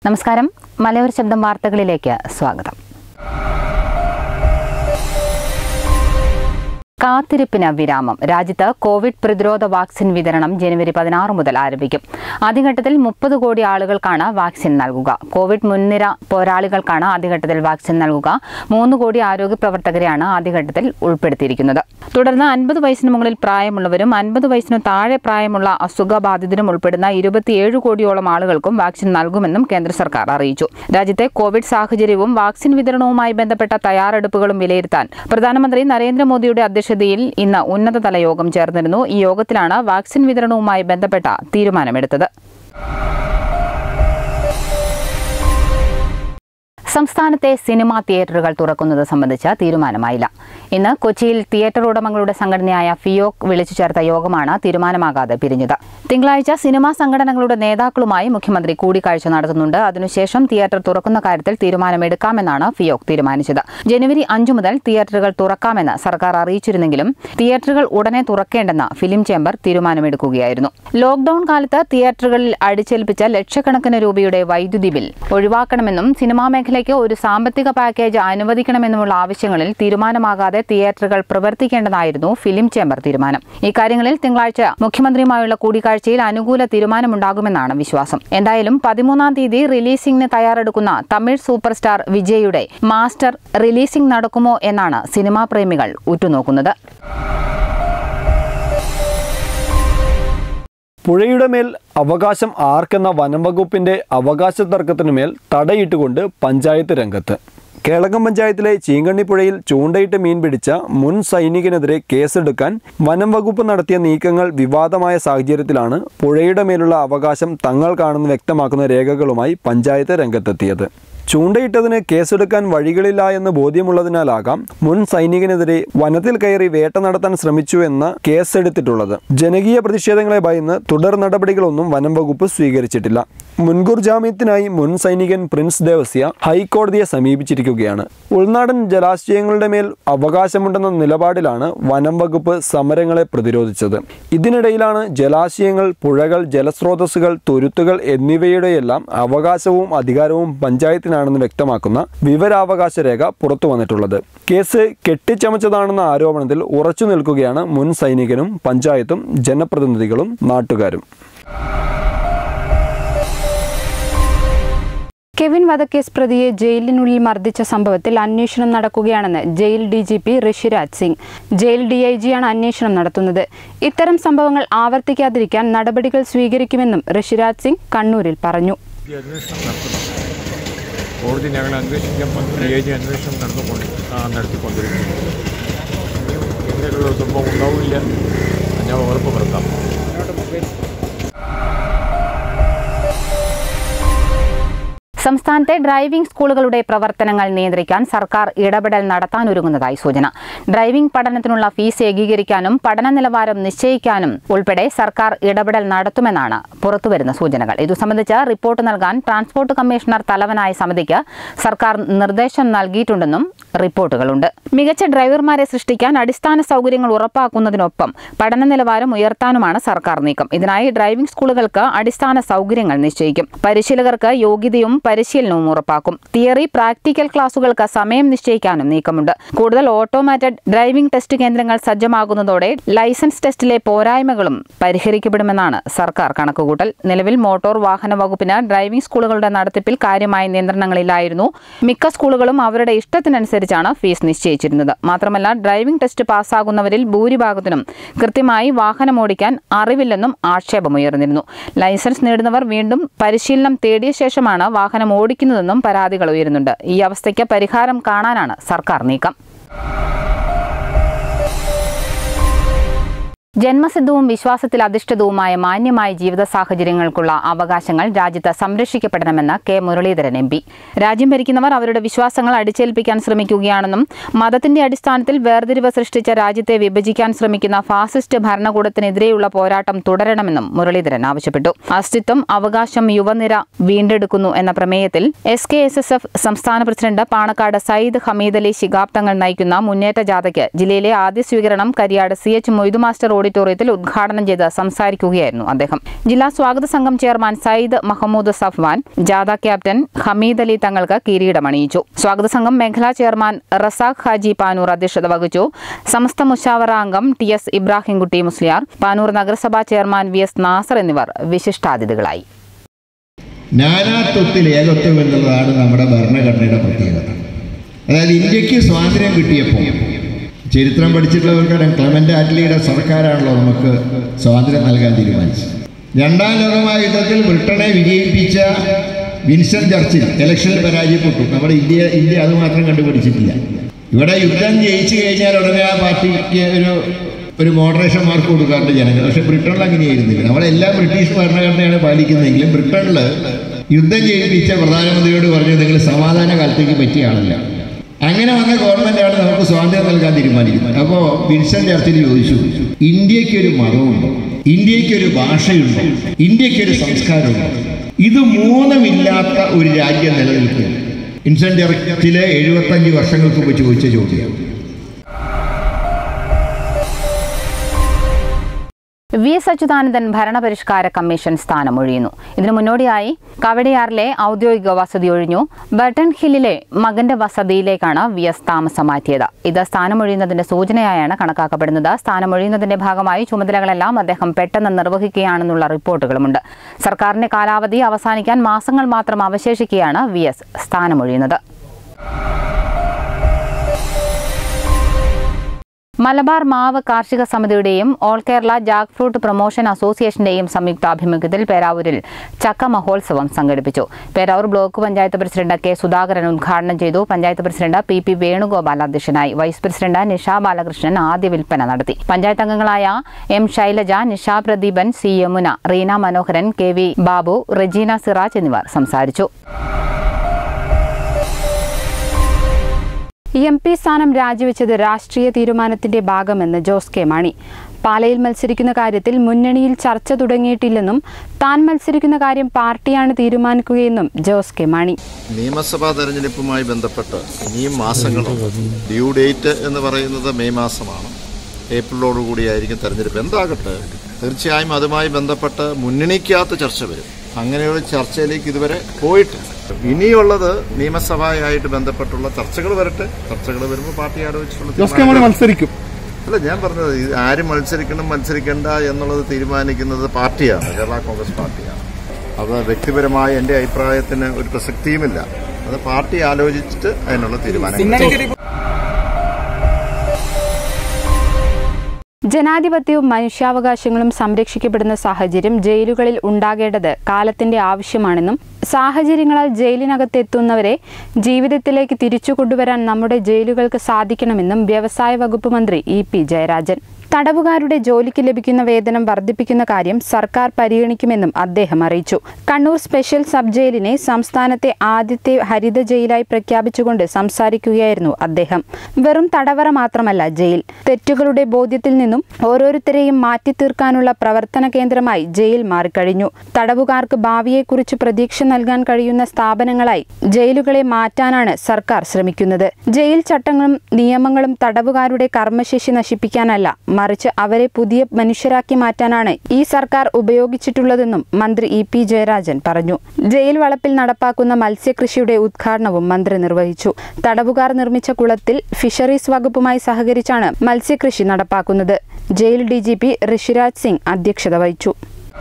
നമസ്കാരം മലയോര ശബ്ദം വാർത്തകളിലേക്ക് സ്വാഗതം കാത്തിരിപ്പിന് വിരാമം രാജ്യത്ത് കോവിഡ് പ്രതിരോധ വാക്സിൻ വിതരണം ജനുവരി പതിനാറ് മുതൽ ആരംഭിക്കും ആദ്യഘട്ടത്തിൽ മുപ്പത് കോടി ആളുകൾക്കാണ് വാക്സിൻ നൽകുക കോവിഡ് മുൻനിര പോരാളികൾക്കാണ് ആദ്യഘട്ടത്തിൽ വാക്സിൻ നൽകുക മൂന്ന് കോടി ആരോഗ്യ പ്രവർത്തകരെയാണ് ആദ്യഘട്ടത്തിൽ ഉൾപ്പെടുത്തിയിരിക്കുന്നത് തുടർന്ന് അൻപത് വയസ്സിന് മുകളിൽ പ്രായമുള്ളവരും അൻപത് വയസ്സിനു താഴെ പ്രായമുള്ള അസുഖബാധിതരും ഉൾപ്പെടുന്ന ഇരുപത്തിയേഴ് കോടിയോളം ആളുകൾക്കും വാക്സിൻ നൽകുമെന്നും കേന്ദ്ര സർക്കാർ അറിയിച്ചു രാജ്യത്തെ കോവിഡ് സാഹചര്യവും വാക്സിൻ വിതരണവുമായി ബന്ധപ്പെട്ട തയ്യാറെടുപ്പുകളും വിലയിരുത്താൻ പ്രധാനമന്ത്രി നരേന്ദ്രമോദിയുടെ അധ്യക്ഷതയിൽ ഇന്ന് ഉന്നതതല യോഗം ചേർന്നിരുന്നു ഈ യോഗത്തിലാണ് വാക്സിൻ വിതരണവുമായി ബന്ധപ്പെട്ട തീരുമാനമെടുത്തത് സംസ്ഥാനത്തെ സിനിമാ തിയേറ്ററുകൾ തുറക്കുന്നത് സംബന്ധിച്ച് തീരുമാനമായില്ല ഇന്ന് കൊച്ചിയിൽ തിയേറ്റർ ഉടമകളുടെ സംഘടനയായ ഫിയോക് വിളിച്ചു ചേർത്ത യോഗമാണ് തീരുമാനമാകാതെ പിരിഞ്ഞത് തിങ്കളാഴ്ച സിനിമാ സംഘടനകളുടെ നേതാക്കളുമായി മുഖ്യമന്ത്രി കൂടിക്കാഴ്ച നടത്തുന്നുണ്ട് അതിനുശേഷം തിയേറ്റർ തുറക്കുന്ന കാര്യത്തിൽ തീരുമാനമെടുക്കാമെന്നാണ് ഫിയോക് തീരുമാനിച്ചത് ജനുവരി അഞ്ചു മുതൽ തിയേറ്ററുകൾ തുറക്കാമെന്ന് സർക്കാർ അറിയിച്ചിരുന്നെങ്കിലും തിയേറ്ററുകൾ ഉടനെ തുറക്കേണ്ടെന്ന് ഫിലിം ചേംബർ തീരുമാനമെടുക്കുകയായിരുന്നു ലോക്ഡൌൺ കാലത്ത് തിയേറ്ററുകളിൽ അടിച്ചേൽപ്പിച്ച ലക്ഷക്കണക്കിന് രൂപയുടെ വൈദ്യുതി ബിൽ ഒഴിവാക്കണമെന്നും സിനിമാ മേഖലയ്ക്ക് ഒരു സാമ്പത്തിക പാക്കേജ് അനുവദിക്കണമെന്നുമുള്ള ആവശ്യങ്ങളിൽ തീരുമാനമാകാതെ തിയേറ്ററുകൾ പ്രവർത്തിക്കേണ്ടതായിരുന്നു ഫിലിം ചേംബർ തീരുമാനം ഇക്കാര്യങ്ങളിൽ തിങ്കളാഴ്ച മുഖ്യമന്ത്രിയുമായുള്ള കൂടിക്കാഴ്ചയിൽ അനുകൂല തീരുമാനമുണ്ടാകുമെന്നാണ് വിശ്വാസം എന്തായാലും പതിമൂന്നാം തീയതി റിലീസിംഗിന് തയ്യാറെടുക്കുന്ന തമിഴ് സൂപ്പർ സ്റ്റാർ വിജയുടെ മാസ്റ്റർ റിലീസിംഗ് നടക്കുമോ എന്നാണ് സിനിമാ പ്രേമികൾ ഉറ്റുനോക്കുന്നത് പുഴയുടെ മേൽ അവകാശം ആർക്കെന്ന വനം വകുപ്പിന്റെ അവകാശ തർക്കത്തിനുമേൽ തടയിട്ടുകൊണ്ട് പഞ്ചായത്ത് രംഗത്ത് കേളകം പഞ്ചായത്തിലെ ചീങ്കണ്ണി പുഴയിൽ ചൂണ്ടയിട്ട് മീൻ പിടിച്ച മുൻ സൈനികനെതിരെ കേസെടുക്കാൻ വനം വകുപ്പ് നടത്തിയ നീക്കങ്ങൾ വിവാദമായ സാഹചര്യത്തിലാണ് പുഴയുടെ മേലുള്ള അവകാശം തങ്ങൾ കാണുന്ന വ്യക്തമാക്കുന്ന രേഖകളുമായി പഞ്ചായത്ത് രംഗത്തെത്തിയത് ചൂണ്ടയിട്ടതിന് കേസെടുക്കാൻ വഴികളില്ല എന്ന് ബോധ്യമുള്ളതിനാലാകാം മുൻ സൈനികനെതിരെ വനത്തിൽ കയറി വേട്ട നടത്താൻ ശ്രമിച്ചു എന്ന കേസെടുത്തിട്ടുള്ളത് ജനകീയ പ്രതിഷേധങ്ങളെ ഭയന്ന് തുടർ നടപടികളൊന്നും വനം വകുപ്പ് സ്വീകരിച്ചിട്ടില്ല മുൻകൂർ ജാമ്യത്തിനായി മുൻ സൈനികൻ പ്രിൻസ് ദേവസ്യ ഹൈക്കോടതിയെ സമീപിച്ചിരിക്കുകയാണ് ഉൾനാടൻ ജലാശയങ്ങളുടെ മേൽ അവകാശമുണ്ടെന്ന നിലപാടിലാണ് വനം വകുപ്പ് സമരങ്ങളെ പ്രതിരോധിച്ചത് ഇതിനിടയിലാണ് ജലാശയങ്ങൾ പുഴകൾ ജലസ്രോതസ്സുകൾ തുരുത്തുകൾ എന്നിവയുടെയെല്ലാം അവകാശവും അധികാരവും പഞ്ചായത്തിനാണെന്ന് വ്യക്തമാക്കുന്ന വിവരാവകാശ രേഖ പുറത്തു വന്നിട്ടുള്ളത് കേസ് കെട്ടിച്ചമച്ചതാണെന്ന ആരോപണത്തിൽ ഉറച്ചു നിൽക്കുകയാണ് മുൻ സൈനികനും പഞ്ചായത്തും ജനപ്രതിനിധികളും നാട്ടുകാരും കെവിൻ വധക്കേസ് പ്രതിയെ ജയിലിനുള്ളിൽ മർദ്ദിച്ച സംഭവത്തിൽ അന്വേഷണം നടക്കുകയാണെന്ന് jail D G P Rishiraj Singh jail D I ജിയാണ് അന്വേഷണം നടത്തുന്നത് ഇത്തരം സംഭവങ്ങൾ ആവർത്തിക്കാതിരിക്കാൻ നടപടികൾ സ്വീകരിക്കുമെന്നും ഋഷിരാജ് സിംഗ് കണ്ണൂരിൽ പറഞ്ഞു ഈ അന്വേഷണം നടത്തുന്നു കോടതി ഞങ്ങൾ അന്വേഷിക്കുമ്പോൾ ഡി ഐ ജി അന്വേഷണം നടന്നുകൊണ്ട് ആ, നടത്തിക്കൊണ്ടിരിക്കുന്നു ഇങ്ങനെയുള്ള സംഭവം ഉണ്ടാവില്ല ഞാൻ ഉറപ്പ് വരുത്താം സംസ്ഥാനത്തെ ഡ്രൈവിംഗ് സ്കൂളുകളുടെ പ്രവർത്തനങ്ങൾ നിയന്ത്രിക്കാൻ സർക്കാർ ഇടപെടൽ നടത്താനൊരുങ്ങുന്നതായി സൂചന ഡ്രൈവിംഗ് പഠനത്തിനുള്ള ഫീസ് ഏകീകരിക്കാനും പഠന നിലവാരം നിശ്ചയിക്കാനും ഉൾപ്പെടെ സർക്കാർ ഇടപെടൽ നടത്തുമെന്നാണ് പുറത്തുവരുന്ന സൂചനകൾ ഇതു സംബന്ധിച്ച് റിപ്പോർട്ട് നൽകാൻ ട്രാൻസ്പോർട്ട് കമ്മീഷണർ തലവനായ സമിതിക്ക് സർക്കാർ നിർദ്ദേശം നൽകിയിട്ടുണ്ടെന്നും റിപ്പോർട്ടുകളുണ്ട് മികച്ച ഡ്രൈവർമാരെ സൃഷ്ടിക്കാൻ അടിസ്ഥാന സൗകര്യങ്ങൾ ഉറപ്പാക്കുന്നതിനൊപ്പം പഠന നിലവാരം ഉയർത്താനുമാണ് സർക്കാർ നീക്കം ഇതിനായി ഡ്രൈവിംഗ് സ്കൂളുകൾക്ക് അടിസ്ഥാന സൗകര്യങ്ങൾ നിശ്ചയിക്കും പരിശീലകർക്ക് യോഗ്യതയും പരിശീലനവും ഉറപ്പാക്കും തിയറി പ്രാക്ടിക്കൽ ക്ലാസുകൾക്ക് സമയം നിശ്ചയിക്കാനും നീക്കമുണ്ട് കൂടുതൽ ഓട്ടോമാറ്റഡ് ഡ്രൈവിംഗ് ടെസ്റ്റ് കേന്ദ്രങ്ങൾ സജ്ജമാകുന്നതോടെ ലൈസൻസ് ടെസ്റ്റിലെ പോരായ്മകളും പരിഹരിക്കപ്പെടുമെന്നാണ് സർക്കാർ കണക്കുകൂട്ടൽ നിലവിൽ മോട്ടോർ വാഹന വകുപ്പിന് ഡ്രൈവിംഗ് സ്കൂളുകളുടെ നടത്തിപ്പിൽ കാര്യമായ നിയന്ത്രണങ്ങളില്ലായിരുന്നു മിക്ക സ്കൂളുകളും അവരുടെ ഇഷ്ടത്തിനനുസരിച്ചാണ് ഫീസ് നിശ്ചയിച്ചിരുന്നത് മാത്രമല്ല ഡ്രൈവിംഗ് ടെസ്റ്റ് പാസ്സാകുന്നവരിൽ ഭൂരിഭാഗത്തിനും കൃത്യമായി വാഹനമോടിക്കാൻ അറിവില്ലെന്നും ആക്ഷേപമുയർന്നിരുന്നു ലൈസൻസ് നേടുന്നവർ വീണ്ടും പരിശീലനം തേടിയ ശേഷമാണ് വാഹനം ഓടിക്കുന്നതെന്നും പരാതികൾ ഉയരുന്നുണ്ട് ഈ അവസ്ഥയ്ക്ക് പരിഹാരം കാണാനാണ് സർക്കാർ നീക്കം ജന്മസിദ്ധവും വിശ്വാസത്തിൽ അധിഷ്ഠിതവുമായ മാന്യമായ ജീവിത സാഹചര്യങ്ങൾക്കുള്ള അവകാശങ്ങൾ രാജ്യത്ത് സംരക്ഷിക്കപ്പെടണമെന്ന് കെ മുരളീധരൻ എം പി രാജ്യം ഭരിക്കുന്നവർ അവരുടെ വിശ്വാസങ്ങൾ അടിച്ചേൽപ്പിക്കാൻ ശ്രമിക്കുകയാണെന്നും മതത്തിന്റെ അടിസ്ഥാനത്തിൽ വേർതിരിവ് സൃഷ്ടിച്ച രാജ്യത്തെ വിഭജിക്കാൻ ശ്രമിക്കുന്ന ഫാസിസ്റ്റ് ഭരണകൂടത്തിനെതിരെയുള്ള പോരാട്ടം തുടരണമെന്നും മുരളീധരൻ ആവശ്യപ്പെട്ടു അസ്തിത്വം അവകാശം യുവനിര വീണ്ടെടുക്കുന്നു എന്ന പ്രമേയത്തിൽ S K S S F സംസ്ഥാന പ്രസിഡന്റ് പാണക്കാട് സയ്യിദ് ഹമീദ് അലി ശിഹാബ് തങ്ങൾ നയിക്കുന്ന മുന്നേറ്റ ജാഥയ്ക്ക് ജില്ലയിലെ ആദ്യ സ്വീകരണം Kariyad C H Moidu master ഓഡിറ്റോറിയത്തിൽ ഉദ്ഘാടനം ചെയ്ത് സംസാരിക്കുകയായിരുന്നു അദ്ദേഹം ജില്ലാ സ്വാഗത സംഘം ചെയർമാൻ സയ്യിദ് മഹമ്മൂദ് സഫ്വാൻ ജാഥ ക്യാപ്റ്റൻ ഹമീദ് അലി തങ്ങൾക്ക് കിരീടമണിയിച്ചു സ്വാഗത സംഘം മേഖലാ ചെയർമാൻ റസാഖ് ഹാജി പാനൂർ അധ്യക്ഷത വഹിച്ചു സമസ്ത മുഷാവറ അംഗം ടി എസ് ഇബ്രാഹിംകുട്ടി മുസ്ലിയാർ പാനൂർ നഗരസഭാ ചെയർമാൻ വി എസ് നാസർ എന്നിവർ വിശിഷ്ടാതിഥികളായി നാനാത്വത്തിൽ ഏകത്വം എന്നുള്ളതാണ് നമ്മുടെ ഭരണഘടനയുടെ പ്രത്യേകത അതായത് ഇന്ത്യക്ക് സ്വാതന്ത്ര്യം കിട്ടിയപ്പോൾ ചരിത്രം പഠിച്ചിട്ടുള്ളവർക്കറിയാം ക്ലമൻ്റ് ആറ്റ്ലിയുടെ സർക്കാരാണല്ലോ നമുക്ക് സ്വാതന്ത്ര്യം നൽകാൻ തീരുമാനിച്ചത് രണ്ടാം ലോകമായ യുദ്ധത്തിൽ ബ്രിട്ടനെ വിജയിപ്പിച്ച വിൻസൻ ചർച്ചിൽ ഇലക്ഷനിൽ പരാജയപ്പെട്ടു നമ്മുടെ ഇന്ത്യ ഇന്ത്യ അത് മാത്രം കണ്ടുപിടിച്ചിട്ടില്ല ഇവിടെ യുദ്ധം ജയിച്ചു കഴിഞ്ഞാൽ ഉടനെ ആ പാർട്ടിക്ക് ഒരു ഒരു മോഡറേഷൻ മാർക്ക് കൊടുക്കാറുണ്ട് ജനങ്ങൾ പക്ഷെ ബ്രിട്ടനിൽ അങ്ങനെയായിരുന്നില്ല നമ്മളെല്ലാം ബ്രിട്ടീഷ് ഭരണഘടനയാണ് പാലിക്കുന്നതെങ്കിലും ബ്രിട്ടനിൽ യുദ്ധം ചെയ്യിപ്പിച്ച പ്രധാനമന്ത്രിയോട് പറഞ്ഞു നിങ്ങൾ സമാധാന കാലത്തേക്ക് പറ്റിയ ആളല്ല അങ്ങനെ വന്ന ഗവൺമെൻറ്റാണ് നമുക്ക് സ്വാതന്ത്ര്യം നൽകാൻ തീരുമാനിക്കുന്നത് അപ്പോൾ വിൻസൻ ചർച്ചിൽ ചോദിച്ചു ഇന്ത്യക്കൊരു മതമുണ്ടോ ഇന്ത്യക്കൊരു ഭാഷയുണ്ടോ ഇന്ത്യക്കൊരു സംസ്കാരമുണ്ടോ ഇത് മൂന്നുമില്ലാത്ത ഒരു രാജ്യം നിലനിൽക്കുക വിൻസൻ ചർച്ചിലെ എഴുപത്തഞ്ച് വർഷങ്ങൾക്ക് മുമ്പ് ചോദിച്ച ചോദ്യം വി എസ് അച്യുതാനന്ദൻ ഭരണപരിഷ്കാര കമ്മീഷൻ സ്ഥാനമൊഴിയുന്നു ഇതിനു മുന്നോടിയായി കവടിയാറിലെ ഔദ്യോഗിക വസതി ഒഴിഞ്ഞു ബട്ടൺ ഹില്ലിലെ മകന്റെ വസതിയിലേക്കാണ് വി എസ് താമസം മാറ്റിയത് ഇത് സ്ഥാനമൊഴിയുന്നതിന്റെ സൂചനയായാണ് കണക്കാക്കപ്പെടുന്നത് സ്ഥാനമൊഴിയുന്നതിന്റെ ഭാഗമായി ചുമതലകളെല്ലാം അദ്ദേഹം പെട്ടെന്ന് നിർവഹിക്കുകയാണെന്നുള്ള റിപ്പോർട്ടുകളുമുണ്ട് സർക്കാരിന്റെ കാലാവധി അവസാനിക്കാൻ മാസങ്ങൾ മാത്രം അവശേഷിക്കെയാണ് വി എസ് സ്ഥാനമൊഴിയുന്നത് മലബാർ മാവ് കാർഷിക സമിതിയുടെയും all Kerala jackfruit promotion അസോസിയേഷന്റെയും സംയുക്താഭിമുഖ്യത്തിൽ പേരാവൂരിൽ ചക്ക മഹോത്സവം സംഘടിപ്പിച്ചു Peravoor block panchayat president K Sudhakaran ഉദ്ഘാടനം ചെയ്തു panchayat president P P Venugopal അധ്യക്ഷനായി വൈസ് പ്രസിഡന്റ് നിഷ ബാലകൃഷ്ണൻ ആദ്യ വിൽപ്പന നടത്തി പഞ്ചായത്ത് അംഗങ്ങളായ M Shailaja Nisha Pradeepan C Yamuna Reena Manoharan K V Babu Regina Siraj എന്നിവർ സംസാരിച്ചു എം പി സ്ഥാനം രാജിവെച്ചത് രാഷ്ട്രീയ തീരുമാനത്തിന്റെ ഭാഗമെന്ന് ജോസ് കെ മാണി പാലയിൽ മത്സരിക്കുന്ന കാര്യത്തിൽ മുന്നണിയിൽ ചർച്ച തുടങ്ങിയിട്ടില്ലെന്നും താൻ മത്സരിക്കുന്ന കാര്യം പാർട്ടിയാണ് തീരുമാനിക്കുകയെന്നും ജോസ് കെ മാണി നിയമസഭാ തെരഞ്ഞെടുപ്പുമായി ബന്ധപ്പെട്ട് ഇനിയും മാസങ്ങളുണ്ട് ഡ്യൂ ഡേറ്റ് എന്ന് പറയുന്നത് മെയ് മാസമാണ് ഏപ്രിലോടുകൂടിയായിരിക്കും തെരഞ്ഞെടുപ്പ് എന്താകട്ടെ തീർച്ചയായും അതുമായി ബന്ധപ്പെട്ട് മുന്നണിക്കകത്ത് ചർച്ച വരും അങ്ങനെയുള്ള ചർച്ചയിലേക്ക് ഇതുവരെ പോയിട്ടില്ല ഇനിയുള്ളത് നിയമസഭയായിട്ട് ബന്ധപ്പെട്ടുള്ള ചർച്ചകൾ വരട്ടെ ചർച്ചകൾ വരുമ്പോൾ പാർട്ടി ആലോചിച്ചുള്ള തീരുമാനങ്ങൾ- മത്സരിക്കും അല്ല ഞാൻ പറഞ്ഞത് ഇത് ആര് മത്സരിക്കണം മത്സരിക്കണ്ട എന്നുള്ളത് തീരുമാനിക്കുന്നത് പാർട്ടിയാണ് കേരള കോൺഗ്രസ് പാർട്ടിയാണ് അത് വ്യക്തിപരമായ എൻ്റെ അഭിപ്രായത്തിന് ഒരു പ്രസക്തിയുമില്ല അത് പാർട്ടി ആലോചിച്ചിട്ട് അതിനുള്ള തീരുമാനങ്ങൾ ജനാധിപത്യവും മനുഷ്യാവകാശങ്ങളും സംരക്ഷിക്കപ്പെടുന്ന സാഹചര്യം ജയിലുകളിൽ ഉണ്ടാകേണ്ടത് കാലത്തിന്റെ ആവശ്യമാണെന്നും സാഹചര്യങ്ങളാൽ ജയിലിനകത്തെത്തുന്നവരെ ജീവിതത്തിലേക്ക് തിരിച്ചു കൊണ്ടുവരാൻ നമ്മുടെ ജയിലുകൾക്ക് സാധിക്കണമെന്നും വ്യവസായ വകുപ്പ് മന്ത്രി ഇ പി ജയരാജൻ തടവുകാരുടെ ജോലിക്ക് ലഭിക്കുന്ന വേതനം വർദ്ധിപ്പിക്കുന്ന കാര്യം സർക്കാർ പരിഗണിക്കുമെന്നും അദ്ദേഹം അറിയിച്ചു കണ്ണൂർ സ്പെഷ്യൽ സബ് ജയിലിനെ സംസ്ഥാനത്തെ ആദ്യത്തെ ഹരിത ജയിലായി പ്രഖ്യാപിച്ചുകൊണ്ട് സംസാരിക്കുകയായിരുന്നു അദ്ദേഹം വെറും തടവറ മാത്രമല്ല ജയിൽ തെറ്റുകളുടെ ബോധ്യത്തിൽ നിന്നും ഓരോരുത്തരെയും മാറ്റി തീർക്കാനുള്ള പ്രവർത്തന കേന്ദ്രമായി ജയിൽ മാറിക്കഴിഞ്ഞു തടവുകാർക്ക് ഭാവിയെക്കുറിച്ച് പ്രതീക്ഷ നൽകാൻ കഴിയുന്ന സ്ഥാപനങ്ങളായി ജയിലുകളെ മാറ്റാനാണ് സർക്കാർ ശ്രമിക്കുന്നത് ജയിൽ ചട്ടങ്ങളും നിയമങ്ങളും തടവുകാരുടെ കർമ്മശേഷി നശിപ്പിക്കാനല്ല മറിച്ച് അവരെ പുതിയ മനുഷ്യരാക്കി മാറ്റാനാണ് ഈ സർക്കാർ ഉപയോഗിച്ചിട്ടുള്ളതെന്നും മന്ത്രി ഇ പി ജയരാജൻ പറഞ്ഞു ജയിൽ വളപ്പിൽ നടപ്പാക്കുന്ന മത്സ്യകൃഷിയുടെ ഉദ്ഘാടനവും മന്ത്രി നിർവഹിച്ചു തടവുകാർ നിർമ്മിച്ച കുളത്തിൽ ഫിഷറീസ് വകുപ്പുമായി സഹകരിച്ചാണ് മത്സ്യകൃഷി നടപ്പാക്കുന്നത് jail D G P Rishiraj Singh അധ്യക്ഷത വഹിച്ചു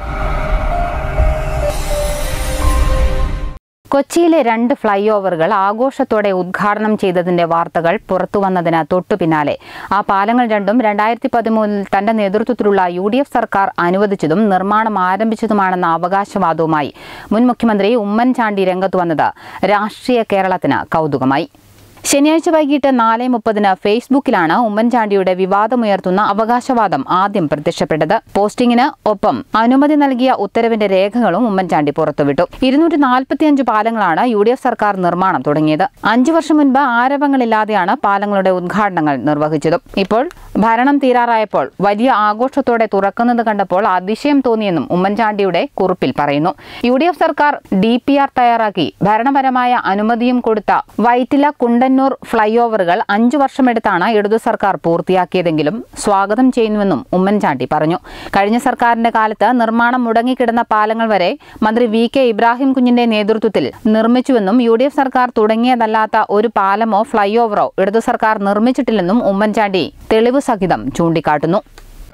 കൊച്ചിയിലെ രണ്ട് ഫ്ലൈ ഓവറുകൾ ആഘോഷത്തോടെ ഉദ്ഘാടനം ചെയ്തതിന്റെ വാർത്തകൾ പുറത്തുവന്നതിന് തൊട്ടു പിന്നാലെ ആ പാലങ്ങൾ രണ്ടും രണ്ടായിരത്തി പതിമൂന്നിൽ തന്റെ നേതൃത്വത്തിലുള്ള യു ഡി എഫ് സർക്കാർ അനുവദിച്ചതും നിർമ്മാണം ആരംഭിച്ചതുമാണെന്ന അവകാശവാദവുമായി മുൻ മുഖ്യമന്ത്രി ഉമ്മൻചാണ്ടി രംഗത്തു വന്നത് രാഷ്ട്രീയ കേരളത്തിന് കൗതുകമായി ശനിയാഴ്ച വൈകിട്ട് നാല് മുപ്പതിന് ഫേസ്ബുക്കിലാണ് ഉമ്മൻചാണ്ടിയുടെ വിവാദമുയർത്തുന്ന അവകാശവാദം ആദ്യം പ്രത്യക്ഷപ്പെട്ടത് പോസ്റ്റിംഗിന് ഒപ്പം അനുമതി നൽകിയ ഉത്തരവിന്റെ രേഖകളും ഉമ്മൻചാണ്ടി പുറത്തുവിട്ടു ഇരുന്നൂറ്റി നാൽപ്പത്തിയഞ്ച് പാലങ്ങളാണ് യു ഡി എഫ് സർക്കാർ നിർമ്മാണം തുടങ്ങിയത് അഞ്ചു വർഷം മുൻപ് ആരവങ്ങളില്ലാതെയാണ് പാലങ്ങളുടെ ഉദ്ഘാടനങ്ങൾ നിർവഹിച്ചതും ഇപ്പോൾ ഭരണം തീരാറായപ്പോൾ വലിയ ആഘോഷത്തോടെ തുറക്കുന്നത് കണ്ടപ്പോൾ അതിശയം തോന്നിയെന്നും ഉമ്മൻചാണ്ടിയുടെ കുറിപ്പിൽ പറയുന്നു യു ഡി എഫ് സർക്കാർ ഡി പി ആർ തയ്യാറാക്കി ഭരണപരമായ അനുമതിയും കൊടുത്ത വൈറ്റില കുണ്ടന്നൂർ പയ്യന്നൂർ ഫ്ളൈ ഓവറുകൾ അഞ്ചു വർഷമെടുത്താണ് ഇടതു സർക്കാർ പൂർത്തിയാക്കിയതെങ്കിലും സ്വാഗതം ചെയ്യുന്നുവെന്നും ഉമ്മൻചാണ്ടി പറഞ്ഞു കഴിഞ്ഞ സർക്കാരിന്റെ കാലത്ത് നിർമ്മാണം മുടങ്ങിക്കിടന്ന പാലങ്ങൾ വരെ മന്ത്രി വി കെ ഇബ്രാഹിം കുഞ്ഞിന്റെ നേതൃത്വത്തിൽ നിർമ്മിച്ചുവെന്നും യു ഡി എഫ് സർക്കാർ തുടങ്ങിയതല്ലാത്ത ഒരു പാലമോ ഫ്ളൈ ഓവറോ ഇടതു സർക്കാർ നിർമ്മിച്ചിട്ടില്ലെന്നും ഉമ്മൻചാണ്ടി തെളിവ് സഹിതം ചൂണ്ടിക്കാട്ടുന്നു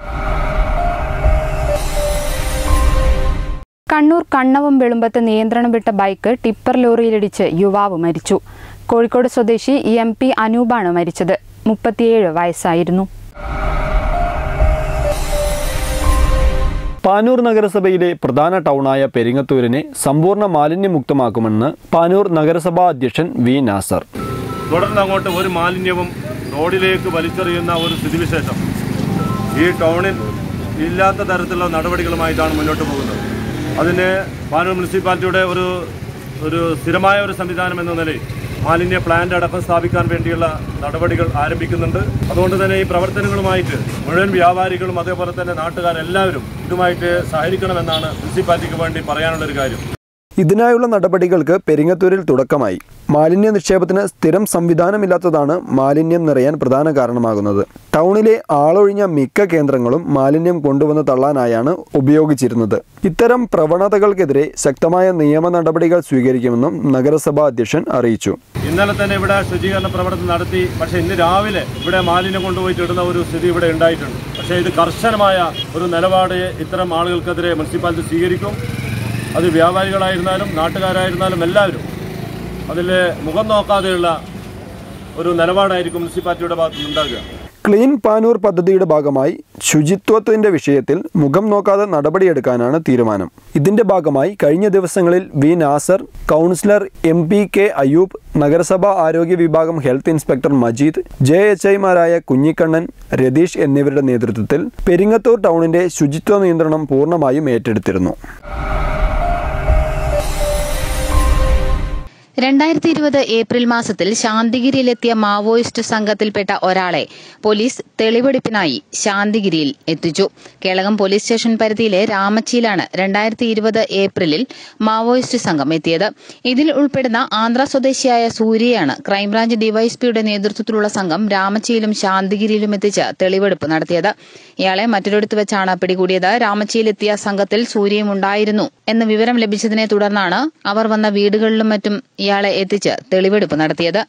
കണ്ണൂർ കണ്ണവം വെളുമ്പത്ത് നിയന്ത്രണം വിട്ട ബൈക്ക് ടിപ്പർ ലോറിയിലിടിച്ച് യുവാവ് മരിച്ചു കോഴിക്കോട് സ്വദേശി എം പി അനൂപാണ് മരിച്ചത് മുപ്പത്തിയേഴ് വയസ്സായിരുന്നു പാനൂർ നഗരസഭയിലെ പ്രധാന ടൗണായ പെരിങ്ങത്തൂരിനെ സമ്പൂർണ്ണ മാലിന്യമുക്തമാക്കുമെന്ന് പാനൂർ നഗരസഭാ അധ്യക്ഷൻ വി നാസർ തുടർന്ന് അങ്ങോട്ട് ഒരു മാലിന്യവും റോഡിലേക്ക് വലിച്ചെറിയുന്ന ഒരു സ്ഥിതിവിശേഷം ഈ ടൗണിൽ ഇല്ലാത്ത തരത്തിലുള്ള നടപടികളുമായിട്ടാണ് മുന്നോട്ട് പോകുന്നത് അതിന് പാനൂർ മുനിസിപ്പാലിറ്റിയുടെ ഒരു ഒരു സ്ഥിരമായ ഒരു സംവിധാനം എന്ന നിലയിൽ മാലിന്യ പ്ലാന്റ് അടക്കം സ്ഥാപിക്കാൻ വേണ്ടിയുള്ള നടപടികൾ ആരംഭിക്കുന്നുണ്ട് അതുകൊണ്ട് തന്നെ ഈ പ്രവർത്തനങ്ങളുമായിട്ട് മുഴുവൻ വ്യാപാരികളും അതേപോലെ തന്നെ നാട്ടുകാരെല്ലാവരും ഇതുമായിട്ട് സഹകരിക്കണമെന്നാണ് മുനിസിപ്പാലിറ്റിക്ക് വേണ്ടി പറയാനുള്ളൊരു കാര്യം ഇതിനായുള്ള നടപടികൾക്ക് പെരിങ്ങത്തൂരിൽ തുടക്കമായി മാലിന്യ നിക്ഷേപത്തിന് സ്ഥിരം സംവിധാനമില്ലാത്തതാണ് മാലിന്യം നിറയാൻ പ്രധാന കാരണമാകുന്നത് ടൗണിലെ ആളൊഴിഞ്ഞ മിക്ക കേന്ദ്രങ്ങളും മാലിന്യം കൊണ്ടുവന്ന് തള്ളാനായാണ് ഉപയോഗിച്ചിരുന്നത് ഇത്തരം പ്രവണതകൾക്കെതിരെ ശക്തമായ നിയമ നടപടികൾ സ്വീകരിക്കുമെന്നും നഗരസഭാ അധ്യക്ഷൻ അറിയിച്ചു ഇന്നലെ തന്നെ ഇവിടെ ശുചീകരണ പ്രവർത്തനം നടത്തി പക്ഷേ ഇന്ന് രാവിലെ ഇവിടെ മാലിന്യം കൊണ്ടുപോയിട്ട് ഇടുന്ന ഒരു സ്ഥിതി ഇവിടെ ഉണ്ടായിട്ടുണ്ട് പക്ഷേ ഇത് കർശനമായ ഒരു നിലപാട് ഇത്തരം ആളുകൾക്കെതിരെ മുനിസിപ്പാലിറ്റി സ്വീകരിക്കും അത് വ്യാപാരികളായിരുന്നാലും നാട്ടുകാരായിരുന്നാലും എല്ലാവരും അതിൽ മുഖം നോക്കാതെയുള്ള ഒരു നിലപാടായിരിക്കും മുനിസിപ്പാലിറ്റിയുടെ ഭാഗത്തു നിന്നുണ്ടാകുക ക്ലീൻ പാനൂർ പദ്ധതിയുടെ ഭാഗമായി ശുചിത്വത്തിന്റെ വിഷയത്തിൽ മുഖം നോക്കാതെ നടപടിയെടുക്കാനാണ് തീരുമാനം ഇതിന്റെ ഭാഗമായി കഴിഞ്ഞ ദിവസങ്ങളിൽ V Nasar councillor M P K Ayub നഗരസഭാ ആരോഗ്യ വിഭാഗം health inspector Majeed J H ഐമാരായ കുഞ്ഞിക്കണ്ണൻ രതീഷ് എന്നിവരുടെ നേതൃത്വത്തിൽ പെരിങ്ങത്തൂർ ടൗണിന്റെ ശുചിത്വ നിയന്ത്രണം പൂർണ്ണമായും ഏറ്റെടുത്തിരുന്നു രണ്ടായിരത്തി ഇരുപത് ഏപ്രിൽ മാസത്തിൽ ശാന്തിഗിരിയിലെത്തിയ മാവോയിസ്റ്റ് സംഘത്തിൽപ്പെട്ട ഒരാളെ പോലീസ് തെളിവെടുപ്പിനായി ശാന്തിഗിരിയിൽ എത്തിച്ചു കേളകം പോലീസ് സ്റ്റേഷൻ പരിധിയിലെ രാമച്ചിയിലാണ് രണ്ടായിരത്തി ഇരുപത് ഏപ്രിലിൽ മാവോയിസ്റ്റ് സംഘം എത്തിയത് ഇതിൽ ഉൾപ്പെടുന്ന ആന്ധ്ര സ്വദേശിയായ സൂര്യയാണ് ക്രൈംബ്രാഞ്ച് ഡിവൈഎസ്പിയുടെ നേതൃത്വത്തിലുള്ള സംഘം രാമച്ചിയിലും ശാന്തിഗിരിയിലും എത്തിച്ച് തെളിവെടുപ്പ് നടത്തിയത് ഇയാളെ മറ്റൊരിടത്ത് വെച്ചാണ് പിടികൂടിയത് രാമച്ചിയിലെത്തിയ സംഘത്തിൽ സൂര്യയും ഉണ്ടായിരുന്നു എന്ന വിവരം ലഭിച്ചതിനെ തുടർന്നാണ് അവർ വന്ന വീടുകളിലും മറ്റും ഇയാളെ എത്തിച്ച് തെളിവെടുപ്പ് നടത്തിയത്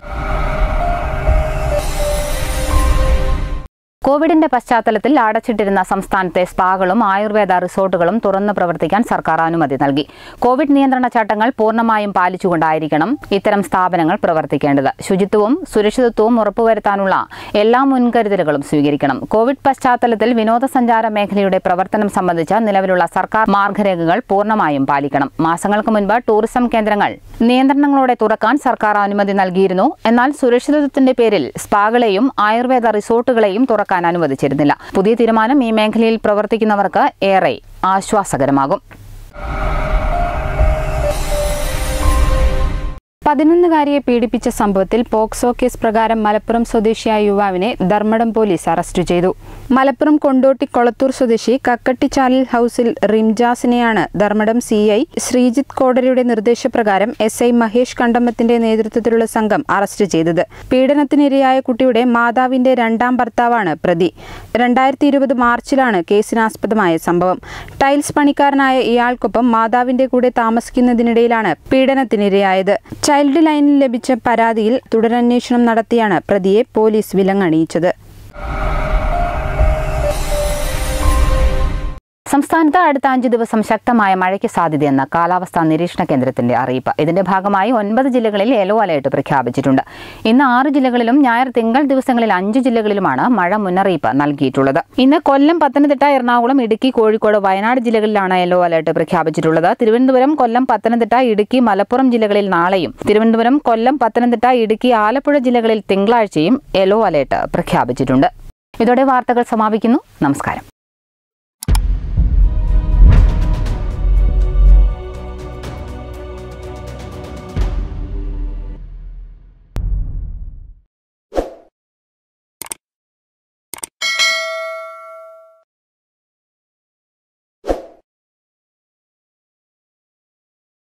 കോവിഡിന്റെ പശ്ചാത്തലത്തിൽ അടച്ചിട്ടിരുന്ന സംസ്ഥാനത്തെ സ്പാകളും ആയുർവേദ റിസോർട്ടുകളും തുറന്നു പ്രവർത്തിക്കാൻ സർക്കാർ അനുമതി നൽകി കോവിഡ് നിയന്ത്രണ ചട്ടങ്ങൾ പൂർണ്ണമായും പാലിച്ചുകൊണ്ടായിരിക്കണം ഇത്തരം സ്ഥാപനങ്ങൾ പ്രവർത്തിക്കേണ്ടത് ശുചിത്വവും സുരക്ഷിതത്വവും ഉറപ്പുവരുത്താനുള്ള എല്ലാ മുൻകരുതലുകളും സ്വീകരിക്കണം കോവിഡ് പശ്ചാത്തലത്തിൽ വിനോദസഞ്ചാര മേഖലയുടെ പ്രവർത്തനം സംബന്ധിച്ച നിലവിലുള്ള സർക്കാർ മാർഗരേഖകൾ പൂർണ്ണമായും പാലിക്കണം മാസങ്ങൾക്ക് മുൻപ് ടൂറിസം കേന്ദ്രങ്ങൾ നിയന്ത്രണങ്ങളോടെ തുറക്കാൻ സർക്കാർ അനുമതി നൽകിയിരുന്നു എന്നാൽ സുരക്ഷിതത്വത്തിന്റെ പേരിൽ സ്പാകളെയും ആയുർവേദ റിസോർട്ടുകളെയും തുറക്കാൻ അനുവദിച്ചിരുന്നില്ല പുതിയ തീരുമാനം ഈ മേഖലയിൽ പ്രവർത്തിക്കുന്നവർക്ക് ഏറെ ആശ്വാസകരമാകും പതിനൊന്നുകാരിയെ പീഡിപ്പിച്ച സംഭവത്തിൽ പോക്സോ കേസ് പ്രകാരം മലപ്പുറം സ്വദേശിയായ യുവാവിനെ ധർമ്മടം പോലീസ് അറസ്റ്റ് ചെയ്തു മലപ്പുറം കൊണ്ടോട്ടി കൊളത്തൂർ സ്വദേശി കക്കട്ടിച്ചാലിൽ ഹൌസിൽ റിംജാസിനെയാണ് ധർമ്മടം സി ഐ ശ്രീജിത്ത് കോടരിയുടെ നിർദ്ദേശപ്രകാരം എസ് ഐ മഹേഷ് കണ്ടമ്പത്തിന്റെ നേതൃത്വത്തിലുള്ള സംഘം അറസ്റ്റ് ചെയ്തത് പീഡനത്തിനിരയായ കുട്ടിയുടെ മാതാവിന്റെ രണ്ടാം ഭർത്താവാണ് പ്രതി രണ്ടായിരത്തി ഇരുപത് മാർച്ചിലാണ് കേസിനാസ്പദമായ സംഭവം ടൈൽസ് പണിക്കാരനായ ഇയാൾക്കൊപ്പം മാതാവിന്റെ കൂടെ താമസിക്കുന്നതിനിടയിലാണ് പീഡനത്തിനിരയായത് ചൈൽഡ് ലൈനിൽ ലഭിച്ച പരാതിയിൽ തുടരന്വേഷണം നടത്തിയാണ് പ്രതിയെ പോലീസ് വിലങ്ങണിയിച്ചത് സംസ്ഥാനത്ത് അടുത്ത അഞ്ച് ദിവസം ശക്തമായ മഴയ്ക്ക് സാധ്യതയെന്ന കാലാവസ്ഥാ നിരീക്ഷണ കേന്ദ്രത്തിന്റെ അറിയിപ്പ് ഇതിന്റെ ഭാഗമായി ഒൻപത് ജില്ലകളിൽ യെല്ലോ അലേർട്ട് പ്രഖ്യാപിച്ചിട്ടുണ്ട് ഇന്ന് ആറ് ജില്ലകളിലും ഞായർ തിങ്കൾ ദിവസങ്ങളിൽ അഞ്ച് ജില്ലകളിലുമാണ് മഴ മുന്നറിയിപ്പ് നൽകിയിട്ടുള്ളത് ഇന്ന് കൊല്ലം പത്തനംതിട്ട എറണാകുളം ഇടുക്കി കോഴിക്കോട് വയനാട് ജില്ലകളിലാണ് യെല്ലോ അലേർട്ട് പ്രഖ്യാപിച്ചിട്ടുള്ളത് തിരുവനന്തപുരം കൊല്ലം പത്തനംതിട്ട ഇടുക്കി മലപ്പുറം ജില്ലകളിൽ നാളെയും തിരുവനന്തപുരം കൊല്ലം പത്തനംതിട്ട ഇടുക്കി ആലപ്പുഴ ജില്ലകളിൽ തിങ്കളാഴ്ചയും യെല്ലോ അലേർട്ട് പ്രഖ്യാപിച്ചിട്ടുണ്ട് ഇതോടെ വാർത്തകൾ സമാപിക്കുന്നു നമസ്കാരം